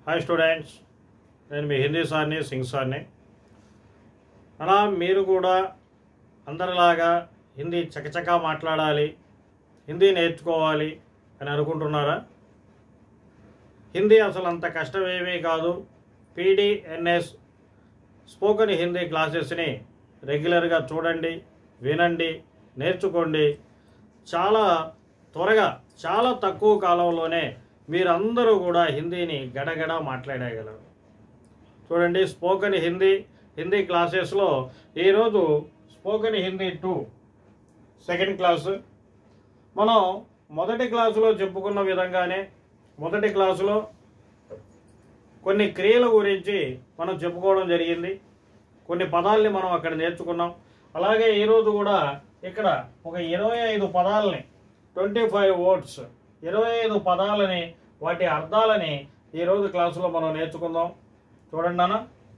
hi students నేను మీ హిందీ సార్ని సింగ్ సార్ని అలా మీరు కూడా అందరిలాగా హిందీ చకచకా మాట్లాడాలి హిందీ నేర్చుకోవాలి అని అనుకుంటున్నారా హిందీ అసలు అంత కష్టమేమీ కాదు పీడిఎన్ఎస్ స్పోకెన్ హిందీ క్లాసెస్ని రెగ్యులర్గా చూడండి వినండి నేర్చుకోండి చాలా త్వరగా చాలా తక్కువ కాలంలోనే మీరందరూ కూడా హిందీని గడగడ మాట్లాడగలరు చూడండి స్పోకెన్ హిందీ హిందీ క్లాసెస్లో ఈరోజు spoken Hindi two second class మనం మొదటి క్లాసులో చెప్పుకున్న విధంగానే మొదటి క్లాసులో కొన్ని క్రియల గురించి మనం చెప్పుకోవడం జరిగింది కొన్ని పదాల్ని మనం అక్కడ నేర్చుకున్నాం అలాగే ఈరోజు కూడా ఇక్కడ ఒక ఇరవై ఐదు పదాలని ట్వంటీ ఫైవ్ వర్డ్స్ ఇరవై ఐదు పదాలని వాటి అర్థాలని ఈరోజు క్లాసులో మనం నేర్చుకుందాం చూడండి నాన్న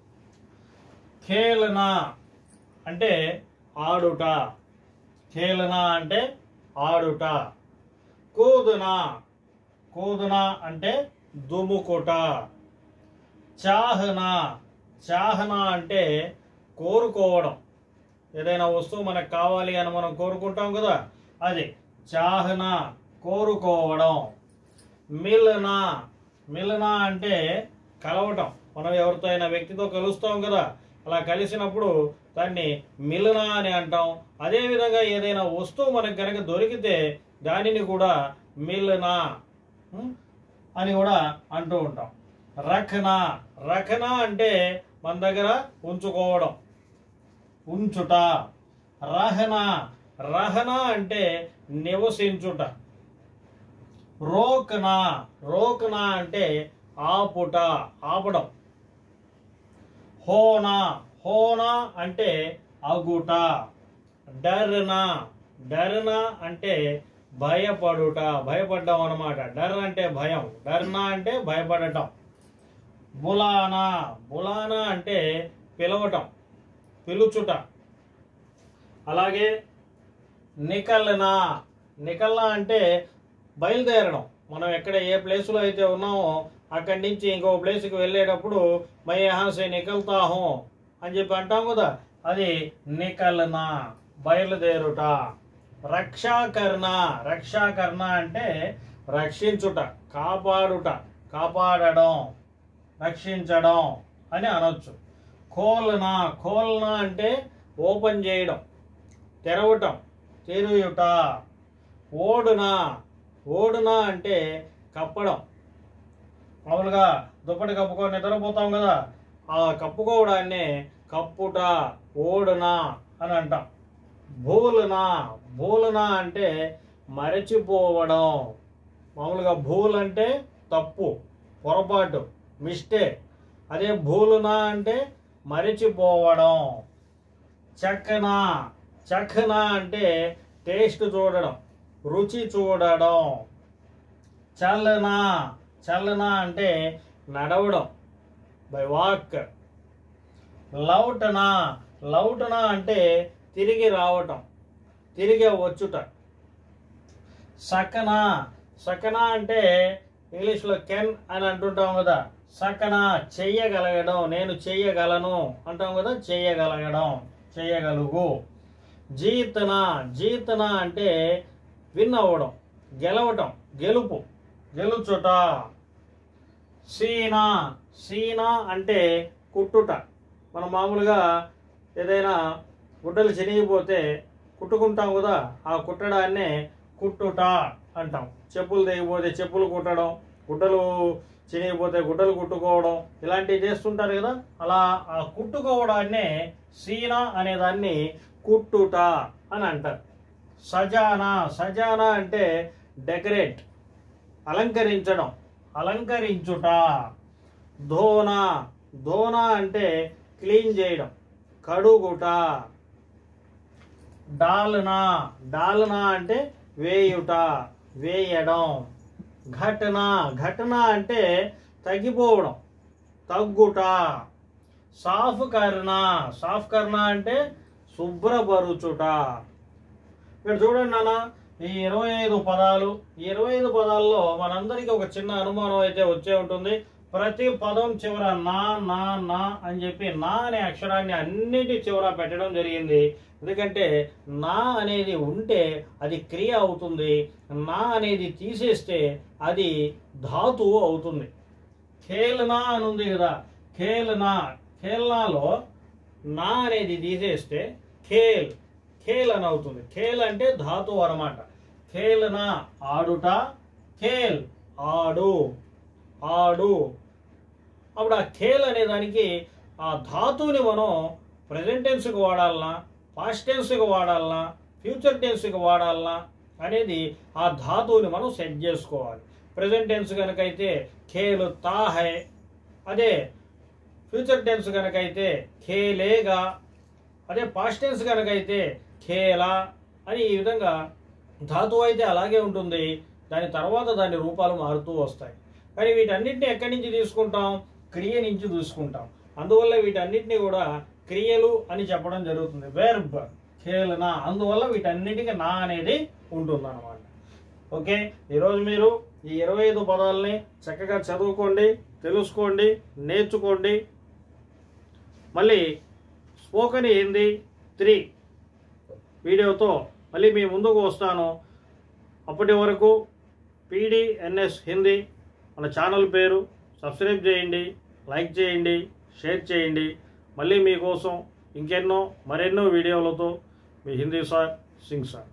ఖేలనా అంటే ఆడుట ఖేలనా అంటే ఆడుట కూదునా కూదునా అంటే దుముకుట చాహనా చాహనా అంటే కోరుకోవడం ఏదైనా వస్తువు మనకు కావాలి అని మనం కోరుకుంటాం కదా అది చాహనా కోరుకోవడం మిల్నా మిల్నా అంటే కలవటం మనం ఎవరితో అయినా వ్యక్తితో కలుస్తాం కదా అలా కలిసినప్పుడు దాన్ని మిల్నా అని అంటాం అదేవిధంగా ఏదైనా వస్తువు మనకు కనుక దొరికితే దానిని కూడా మిల్నా ఉం, అని కూడా అంటూ ఉంటాం రఖనా రఖనా అంటే మన దగ్గర ఉంచుకోవడం ఉంచుట రహనా రహనా అంటే నివసించుట రోకనా రోకనా అంటే ఆపుట ఆపడం హోనా హోనా అంటే అగుట డర్నా డర్నా అంటే భయపడుట భయపడ్డం అన్నమాట డర్ అంటే భయం డర్నా అంటే భయపడటం బులానా బులానా అంటే పిలవటం పిలుచుట అలాగే నికల్నా నికల్నా అంటే బయలుదేరడం మనం ఎక్కడ ఏ ప్లేస్లో అయితే ఉన్నామో అక్కడి నుంచి ఇంకో ప్లేస్కి వెళ్ళేటప్పుడు మై యహా సే నికల్తా హూ అని చెప్పి అంటాం కదా అది నికల్నా బయలుదేరుట రక్షాకరణ రక్షాకరణ అంటే రక్షించుట కాపాడుట కాపాడడం రక్షించడం అని అనొచ్చు ఖోల్నా ఖోల్నా అంటే ఓపెన్ చేయడం తెరవటం తెరుయుట ఓడునా ఓడునా అంటే కప్పడం మామూలుగా దుప్పటి కప్పుకొని నిద్రపోతాం కదా ఆ కప్పుకోవడాన్ని కప్పుట ఓడునా అని అంటాం భూలునా భూలునా అంటే మరచిపోవడం మామూలుగా భూల్ అంటే తప్పు పొరపాటు మిస్టేక్ అదే భూలునా అంటే మరచిపోవడం చక్కనా చక్కనా అంటే టేస్ట్ చూడడం రుచి చూడడం చల్లనా చల్లనా అంటే నడవడం బై వాక్ లౌటనా లౌటనా అంటే తిరిగి రావటం తిరిగి వచ్చుట సకనా సకనా అంటే ఇంగ్లీష్లో కెన్ అని అంటుంటాం కదా సకన చెయ్యగలగడం నేను చెయ్యగలను అంటాం కదా చెయ్యగలగడం చెయ్యగలుగు జీతన జీతన అంటే విన్ అవ్వడం గెలవటం గెలుపు గెలుచుట సీనా సీనా అంటే కుట్టుట మనం మామూలుగా ఏదైనా గుడ్డలు చినిగిపోతే కుట్టుకుంటాం కదా ఆ కుట్టడాన్నే కుట్టుట అంటాం చెప్పులు తెగిపోతే చెప్పులు కుట్టడం గుడ్డలు చినిగిపోతే గుడ్డలు కుట్టుకోవడం ఇలాంటివి చేస్తుంటారు కదా అలా ఆ కుట్టుకోవడాన్నే సీనా అనే దాన్ని కుట్టుట అని అంటారు సజానా సజానా అంటే డెకరేట్ అలంకరించడం అలంకరించుట ధోనా ధోనా అంటే క్లీన్ చేయడం కడుగుట డాల్నా డాల్నా అంటే వేయుట వేయడం ఘటన ఘటన అంటే తగ్గిపోవడం తగ్గుట సాఫ్ కర్ణ సాఫ్ కర్ణ అంటే శుభ్రపరుచుట ఇక్కడ చూడండి నాన్న ఈ ఇరవై ఐదు పదాలు ఈ ఇరవై ఐదు పదాల్లో మనందరికీ ఒక చిన్న అనుమానం అయితే వచ్చే ఉంటుంది ప్రతి పదం చివర నా నా నా అని చెప్పి నా అనే అక్షరాన్ని అన్నిటి చివర పెట్టడం జరిగింది ఎందుకంటే నా అనేది ఉంటే అది క్రియ అవుతుంది నా అనేది తీసేస్తే అది ధాతువు అవుతుంది ఖేల్నా అని ఉంది కదా ఖేల్నా ఖేల్నాలో నా అనేది తీసేస్తే ఖేల్ ఖేల్ అని అవుతుంది ఖేల్ అంటే ధాతువు అనమాట ఖేల్నా ఆడుట ఖేల్ ఆడు ఆడు అప్పుడు ఆ ఖేల్ అనే దానికి ఆ ధాతువుని మనం ప్రజెంట్ టెన్స్కి వాడాలనా పాస్ట్ టెన్స్కి వాడాలనా ఫ్యూచర్ టెన్స్కి వాడాలనా అనేది ఆ ధాతువుని మనం సెట్ చేసుకోవాలి ప్రజెంట్ టెన్స్ కనుకైతే ఖేలు తా హై అదే ఫ్యూచర్ టెన్స్ కనుకైతే ఖేలేగా అదే పాస్ట్ టెన్స్ కనుకైతే ఖేలా అని ఈ విధంగా ధాతువు అయితే అలాగే ఉంటుంది దాని తర్వాత దాని రూపాలు మారుతూ వస్తాయి కానీ వీటన్నిటిని ఎక్కడి నుంచి తీసుకుంటాం క్రియ నుంచి తీసుకుంటాం అందువల్ల వీటన్నిటిని కూడా క్రియలు అని చెప్పడం జరుగుతుంది వెర్బ్ ఖేలనా అందువల్ల వీటన్నిటికీ నా అనేది ఉంటుంది అనమాట ఓకే ఈరోజు మీరు ఈ ఇరవై ఐదు పదాలని చక్కగా చదువుకోండి తెలుసుకోండి నేర్చుకోండి మళ్ళీ స్పోకన్ హిందీ త్రీ వీడియోతో మళ్ళీ మీ ముందుకు వస్తాను అప్పటి వరకు పీడిఎన్ఎస్ హిందీ మన ఛానల్ పేరు సబ్స్క్రైబ్ చేయండి లైక్ చేయండి షేర్ చేయండి మళ్ళీ మీకోసం ఇంకెన్నో మరెన్నో వీడియోలతో మీ హిందీ సార్ సింగ్ సార్